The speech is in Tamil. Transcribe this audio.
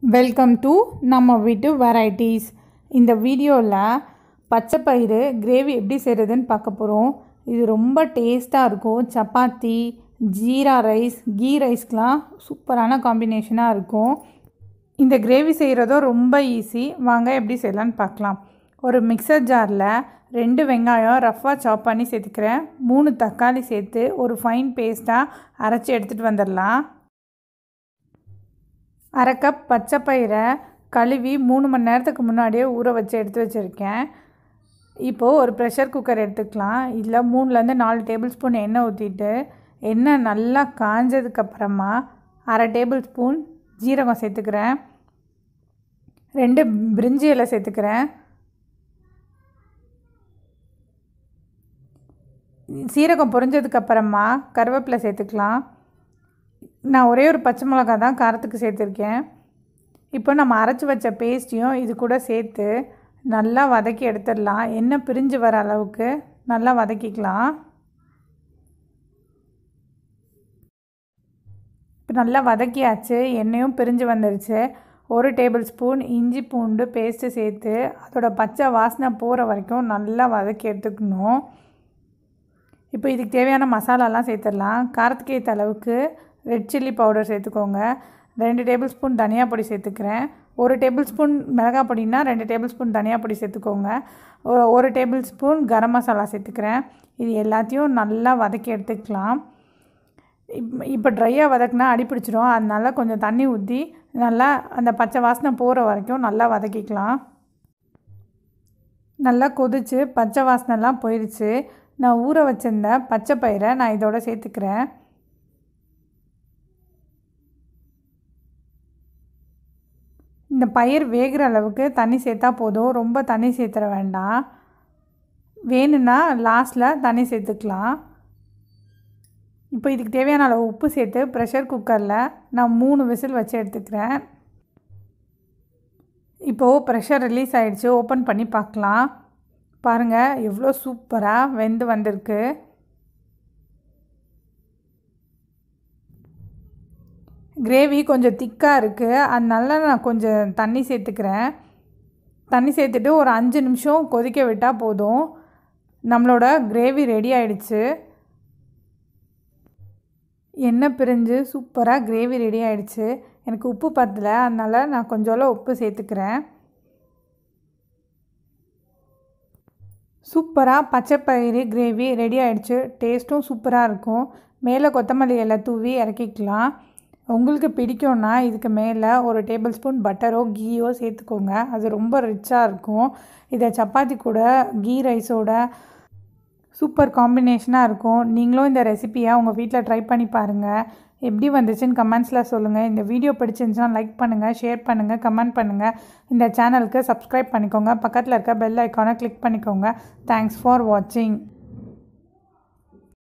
வெல்கம் டு நம்ம வீட்டு வெரைட்டிஸ் இந்த வீடியோவில் பச்சை பயிறு கிரேவி எப்படி செய்கிறதுன்னு பார்க்க போகிறோம் இது ரொம்ப டேஸ்ட்டாக இருக்கும் சப்பாத்தி ஜீரா ரைஸ் கீ ரைஸ்க்கெலாம் சூப்பரான காம்பினேஷனாக இருக்கும் இந்த கிரேவி செய்கிறதும் ரொம்ப ஈஸி வாங்க எப்படி செய்யலான்னு பார்க்கலாம் ஒரு மிக்சர் ஜாரில் ரெண்டு வெங்காயம் ரஃப்பாக சாப் பண்ணி சேர்த்துக்கிறேன் மூணு தக்காளி சேர்த்து ஒரு ஃபைன் பேஸ்ட்டாக அரைச்சி எடுத்துகிட்டு வந்துடலாம் அரை கப் பச்சை பயிரை கழுவி மூணு மணி நேரத்துக்கு முன்னாடியே ஊற வச்சு எடுத்து வச்சுருக்கேன் இப்போது ஒரு ப்ரெஷர் குக்கர் எடுத்துக்கலாம் இதில் மூணுலேருந்து நாலு டேபிள் ஸ்பூன் எண்ணெய் ஊற்றிட்டு எண்ணெய் நல்லா காஞ்சதுக்கப்புறமா அரை டேபிள் ஸ்பூன் ஜீரகம் சேர்த்துக்கிறேன் ரெண்டு பிரிஞ்சி இலை சேர்த்துக்கிறேன் சீரகம் பொரிஞ்சதுக்கப்புறமா கருவேப்பிலை சேர்த்துக்கலாம் நான் ஒரே ஒரு பச்சை மிளகா தான் காரத்துக்கு சேர்த்துருக்கேன் இப்போ நம்ம அரைச்சி வச்ச பேஸ்ட்டையும் இது கூட சேர்த்து நல்லா வதக்கி எடுத்துடலாம் எண்ணெய் பிரிஞ்சு வர அளவுக்கு நல்லா வதக்கிக்கலாம் இப்போ நல்லா வதக்கியாச்சு எண்ணெயும் பிரிஞ்சு வந்துருச்சு ஒரு டேபிள் ஸ்பூன் இஞ்சி பூண்டு பேஸ்ட்டு சேர்த்து அதோட பச்சை வாசனை போகிற வரைக்கும் நல்லா வதக்கி எடுத்துக்கணும் இப்போ இதுக்கு தேவையான மசாலாலாம் சேர்த்துடலாம் காரத்துக்கு ஏற்ற அளவுக்கு ரெட் சில்லி பவுடர் சேர்த்துக்கோங்க ரெண்டு டேபிள் ஸ்பூன் தனியா பொடி சேர்த்துக்கிறேன் ஒரு டேபிள் ஸ்பூன் மிளகாய் பொடினா ரெண்டு டேபிள் ஸ்பூன் தனியா பொடி சேர்த்துக்கோங்க ஒரு டேபிள் ஸ்பூன் கரம் மசாலா சேர்த்துக்கிறேன் இது எல்லாத்தையும் நல்லா வதக்கி எடுத்துக்கலாம் இப் இப்போ ட்ரையாக வதக்குனா அடி பிடிச்சிரும் அதனால கொஞ்சம் தண்ணி ஊற்றி நல்லா அந்த பச்சை வாசனை போகிற வரைக்கும் நல்லா வதக்கிக்கலாம் நல்லா கொதித்து பச்சை வாசனைலாம் போயிடுச்சு நான் ஊற வச்சிருந்த பச்சை பயிரை நான் இதோட சேர்த்துக்கிறேன் இந்த பயிர் வேகிற அளவுக்கு தண்ணி சேர்த்தா போதும் ரொம்ப தண்ணி சேர்த்துற வேண்டாம் வேணும்னா லாஸ்ட்டில் தண்ணி சேர்த்துக்கலாம் இப்போ இதுக்கு தேவையான அளவு உப்பு சேர்த்து ப்ரெஷர் குக்கரில் நான் மூணு விசில் வச்சு எடுத்துக்கிறேன் இப்போது ப்ரெஷர் ரிலீஸ் ஆகிடுச்சு ஓப்பன் பண்ணி பார்க்கலாம் பாருங்கள் எவ்வளோ சூப்பராக வெந்து வந்திருக்கு கிரேவி கொஞ்சம் திக்காக இருக்குது அதனால நான் கொஞ்சம் தண்ணி சேர்த்துக்கிறேன் தண்ணி சேர்த்துட்டு ஒரு அஞ்சு நிமிஷம் கொதிக்க விட்டால் போதும் நம்மளோட கிரேவி ரெடி ஆயிடுச்சு எண்ணெய் பிரிஞ்சு சூப்பராக கிரேவி ரெடி ஆயிடுச்சு எனக்கு உப்பு பத்தலை அதனால் நான் கொஞ்சோல உப்பு சேர்த்துக்கிறேன் சூப்பராக பச்சைப்பயிறு கிரேவி ரெடி ஆகிடுச்சு டேஸ்ட்டும் சூப்பராக இருக்கும் மேலே கொத்தமல்லி இலை தூவி இறக்கிக்கலாம் உங்களுக்கு பிடிக்கும்னா இதுக்கு மேலே ஒரு டேபிள் ஸ்பூன் பட்டரோ கீயோ சேர்த்துக்கோங்க அது ரொம்ப ரிச்சாக இருக்கும் இதை சப்பாத்தி கூட கீ ரைஸோட சூப்பர் காம்பினேஷனாக இருக்கும் நீங்களும் இந்த ரெசிப்பியை உங்கள் வீட்டில் ட்ரை பண்ணி பாருங்கள் எப்படி வந்துச்சுன்னு கமெண்ட்ஸில் சொல்லுங்கள் இந்த வீடியோ பிடிச்சிருந்துச்சுன்னா லைக் பண்ணுங்கள் ஷேர் பண்ணுங்கள் கமெண்ட் பண்ணுங்கள் இந்த சேனலுக்கு சப்ஸ்கிரைப் பண்ணிக்கோங்க பக்கத்தில் இருக்க பெல் ஐக்கானை கிளிக் பண்ணிக்கோங்க தேங்க்ஸ் ஃபார் வாட்சிங்